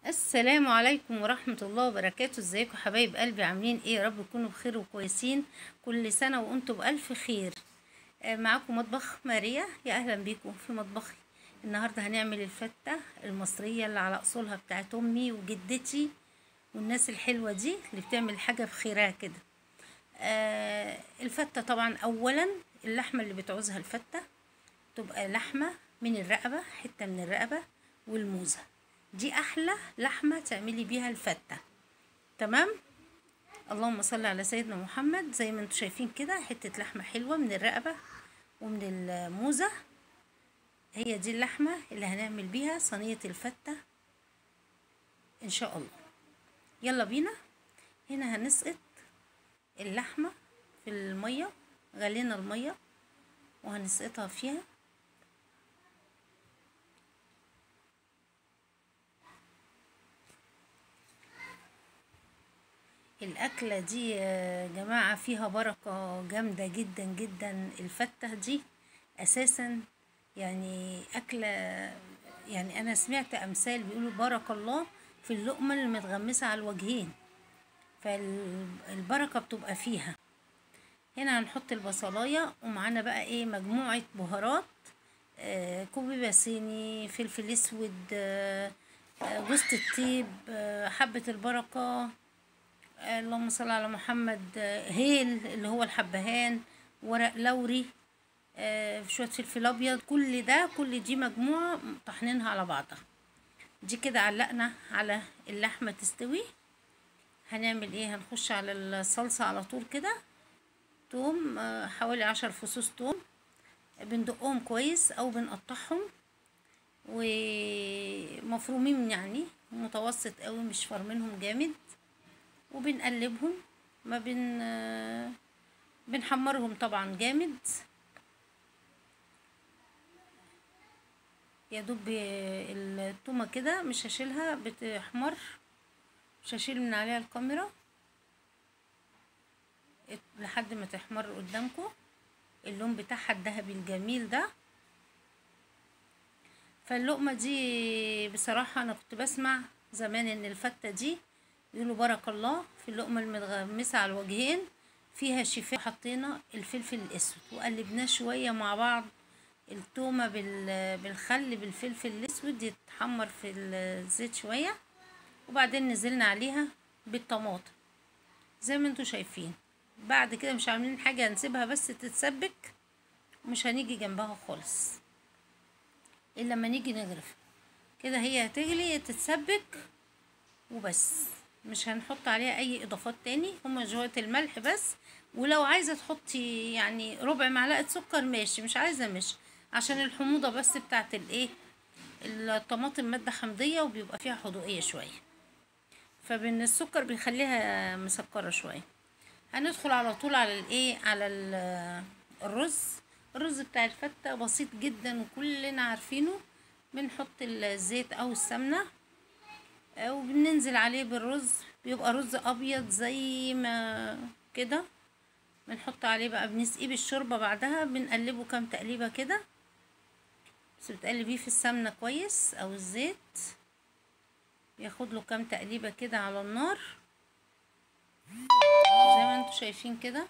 السلام عليكم ورحمة الله وبركاته ازيكم حبايب قلبي عاملين ايه يا رب تكونوا بخير وكويسين كل سنة وانتم بألف خير آه، معاكم مطبخ ماريا يا اهلا بيكم في مطبخي النهاردة هنعمل الفتة المصرية اللي على اصولها بتاعت امي وجدتي والناس الحلوة دي اللي بتعمل حاجة بخيرها كده آه الفتة طبعا اولا اللحمة اللي بتعوزها الفتة تبقى لحمة من الرقبة حتة من الرقبة والموزة دي احلى لحمة تعملي بيها الفتة تمام اللهم صل على سيدنا محمد زي ما انتم شايفين كده حتة لحمة حلوة من الرقبة ومن الموزة هي دي اللحمة اللي هنعمل بيها صينية الفتة ان شاء الله يلا بينا هنا هنسقط اللحمة في المية غلينا المية وهنسقطها فيها الأكلة دي يا جماعة فيها بركة جامدة جدا جدا الفتة دي أساسا يعني أكلة يعني أنا سمعت أمثال بيقولوا بارك الله في اللقمة اللي متغمسة على الوجهين فالبركة بتبقى فيها هنا هنحط البصلاية ومعانا بقى ايه مجموعة بهارات آه كوبي باسيني فلفل اسود آه آه، جوزة الطيب آه حبة البركة آه، اللهم صل على محمد آه، هيل اللي هو الحبهان ورق لوري آه، شوية فلفل أبيض كل ده كل دي مجموعة طحنينها على بعضها دي كده علقنا على اللحمة تستوي هنعمل ايه هنخش على الصلصة على طول كده توم آه، حوالي عشر فصوص توم بندقهم كويس او بنقطعهم ومفرومين يعني متوسط قوي مش فرمينهم جامد وبنقلبهم ما بن آه، بنحمرهم طبعا جامد يا دوب التومة كده مش هشيلها بتحمر مش هشيل من عليها الكاميرا لحد ما تحمر قدامكم اللون بتاعها الذهبي الجميل ده فاللقمة دي بصراحة أنا كنت بسمع زمان إن الفتة دي يقولوا بارك الله في اللقمة المتغمسة على الوجهين فيها شفاء حطينا الفلفل الأسود وقلبناه شوية مع بعض التومة بال- بالخل بالفلفل الأسود يتحمر في الزيت شوية وبعدين نزلنا عليها بالطماطم زي ما انتوا شايفين بعد كده مش عاملين حاجة هنسيبها بس تتسبك مش هنيجي جنبها خالص الا لما نيجي نغرف كده هي هتغلي تتسبك وبس مش هنحط عليها اي اضافات تاني هما شوية الملح بس ولو عايزة تحطي يعني ربع معلقة سكر ماشي مش عايزة مش عشان الحموضة بس بتاعت الايه الطماطم مادة حمضية وبيبقى فيها حدوقية شوية فبن السكر بيخليها مسكرة شوية هندخل على طول على الايه على ال- الرز الرز بتاع الفتة بسيط جدا وكلنا عارفينه بنحط الزيت او السمنة آه، وبننزل عليه بالرز بيبقى رز ابيض زي ما كده بنحط عليه بقى بنسقيه بالشوربة بعدها بنقلبه كام تقليبة كده بس بتقلبيه في السمنة كويس او الزيت ياخد له كام تقليبة كده على النار زي ما انتوا شايفين كده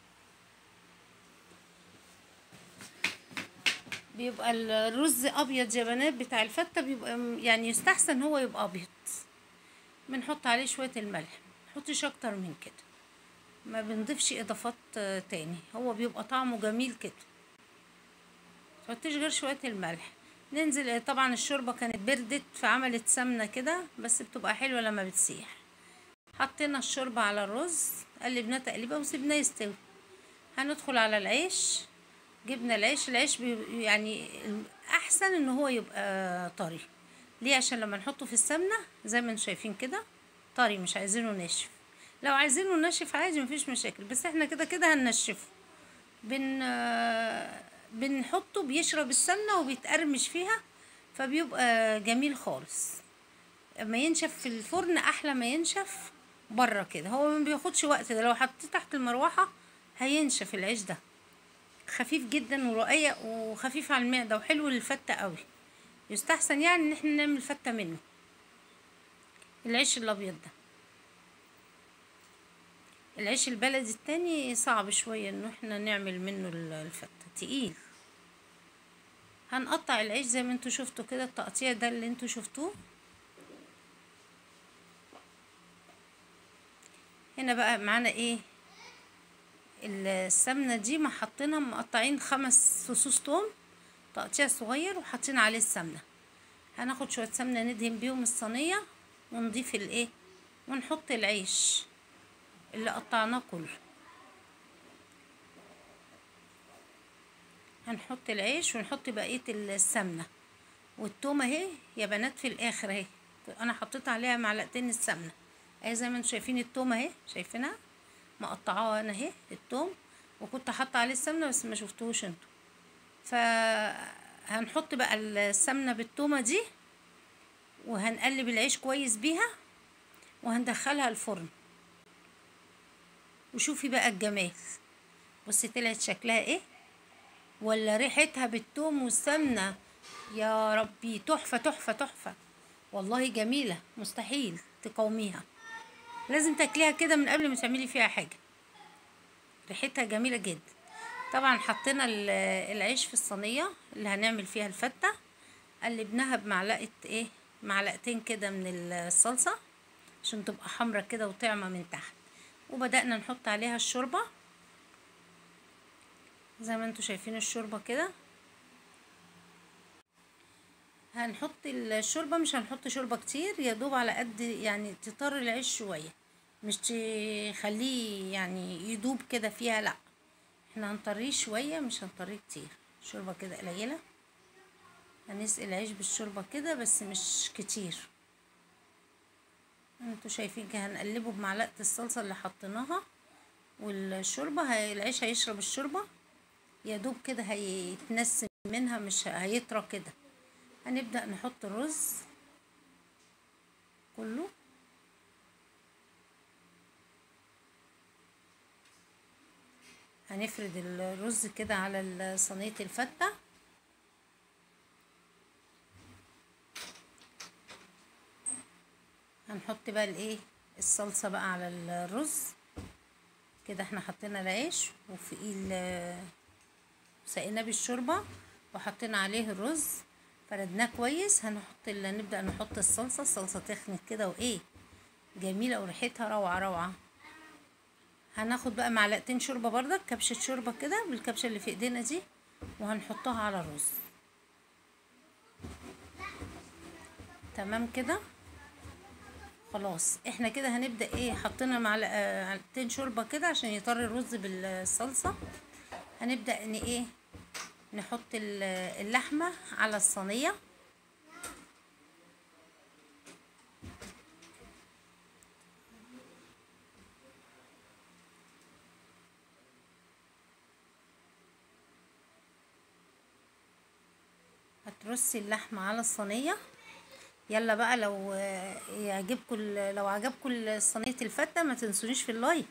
بيبقى الرز ابيض يا بنات بتاع الفتة بيبقى م- يعني يستحسن هو يبقى ابيض بنحط عليه شوية الملح محطش اكتر من كده ما بنضيفش اضافات آه، تاني هو بيبقى طعمه جميل كده متحطيش غير شوية الملح ننزل طبعا الشوربة كانت بردت فعملت سمنة كده بس بتبقى حلوة لما بتسيح حطينا الشوربة على الرز قلبناه تقليبة وسيبناه يستوي هندخل على العيش جبنا العيش العيش بي يعني احسن ان هو يبقى طري ليه عشان لما نحطه في السمنة زي ما انتم شايفين كده طري مش عايزينه ناشف لو عايزينه ناشف عادي مفيش مشاكل بس احنا كده كده هننشفه بن بنحطه بيشرب السمنة وبيتقرمش فيها فبيبقى جميل خالص اما ينشف في الفرن احلى ما ينشف بره كده هو ما بياخدش وقت ده لو حطيته تحت المروحة هينشف العيش ده خفيف جدا ورقيق وخفيف على المعدة وحلو للفتة قوي يستحسن يعني ان احنا نعمل فتة منه العيش الابيض ده العيش البلدي التاني صعب شوية انه احنا نعمل منه ال- الفتة تقيل هنقطع العيش زي ما انتوا شفتوا كده التقطيع ده اللي انتوا شفتوه هنا بقى معانا ايه السمنة دي ما حطينا مقطعين خمس فصوص توم تقطيع صغير وحاطين عليه السمنة هناخد شوية سمنة ندهن بيهم الصينية ونضيف الايه ونحط العيش اللي قطعناه كله هنحط العيش ونحط بقية السمنة والتومة اهي يا بنات في الاخر اهي انا حطيت عليها معلقتين السمنة اهي زي ما انتم شايفين التومة اهي شايفينها مقطعاها انا اهي التوم وكنت حاطة عليه السمنة بس ما شفتوش انتوا فهنحط بقى السمنة بالتومة دي وهنقلب العيش كويس بيها وهندخلها الفرن وشوفي بقى الجمال بصي طلعت شكلها ايه ولا ريحتها بالثوم والسمنة يا ربي تحفة تحفة تحفة والله جميلة مستحيل تقاوميها لازم تاكليها كده من قبل ما تعملي فيها حاجة ريحتها جميلة جدا طبعا حطينا ال- العيش في الصينية اللي هنعمل فيها الفتة قلبناها بمعلقة ايه معلقتين كده من الصلصة عشان تبقى حمرا كده وطعمة من تحت وبدأنا نحط عليها الشوربة زي ما انتوا شايفين الشوربة كده هنحط الشوربة مش هنحط شوربة كتير يا دوب على قد يعني تطر العيش شوية مش تخليه يعني يدوب كده فيها لا احنا هنطريه شوية مش هنطريه كتير شوربة كده قليلة هنسقي العيش بالشوربة كده بس مش كتير انتوا شايفين كده هنقلبه بمعلقة الصلصة اللي حطيناها والشوربة هي العيش هيشرب الشوربة يا دوب كده هيتنسم منها مش هيطرى كده هنبدأ نحط الرز كله هنفرد الرز كده على صينية الفتة هنحط بقى الايه الصلصة بقى على الرز كده احنا حطينا العيش وفوقيه ال- سقيناه بالشوربة وحطينا عليه الرز فردناه كويس هنحط ال- نبدأ نحط الصلصة الصلصة تخنت كده وايه جميلة وريحتها روعة روعة هناخد بقى معلقتين شوربة بردك كبشة شوربة كده بالكبشة اللي في ايدينا دي وهنحطها على الرز تمام كده خلاص احنا كده هنبدأ ايه حطينا معلقتين شوربة كده عشان يطر الرز بالصلصة هنبدأ ان ايه نحط ال- اللحمة على الصينية هترصي اللحمة على الصينية يلا بقى لو آه، يعجبكم ال- لو عجبكم ال- صينية الفتة ما تنسونيش في اللايك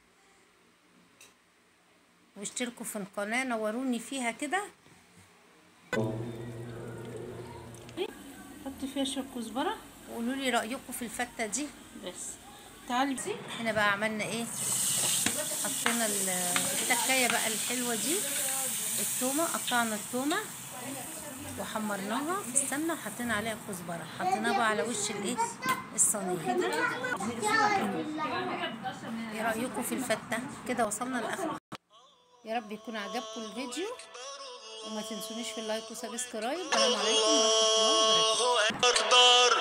واشتركوا في القناة نوروني فيها كده حطي فيها شوية كزبرة وقولوا لي رأيكم في الفتة دي بس تعالي بسي احنا بقى عملنا ايه حطينا ال- التكاية بقى الحلوة دي التومة قطعنا التومة وحمرناها في السمنة وحطينا عليها كزبرة حطيناها بقى على وش الايه الصينية ايه رأيكم في الفتة كده وصلنا لآخر يا رب يكون عجبكم الفيديو وما تنسونيش في اللايك وسبسكرايب السلام عليكم ورحمة الله وبركاته الله أكبر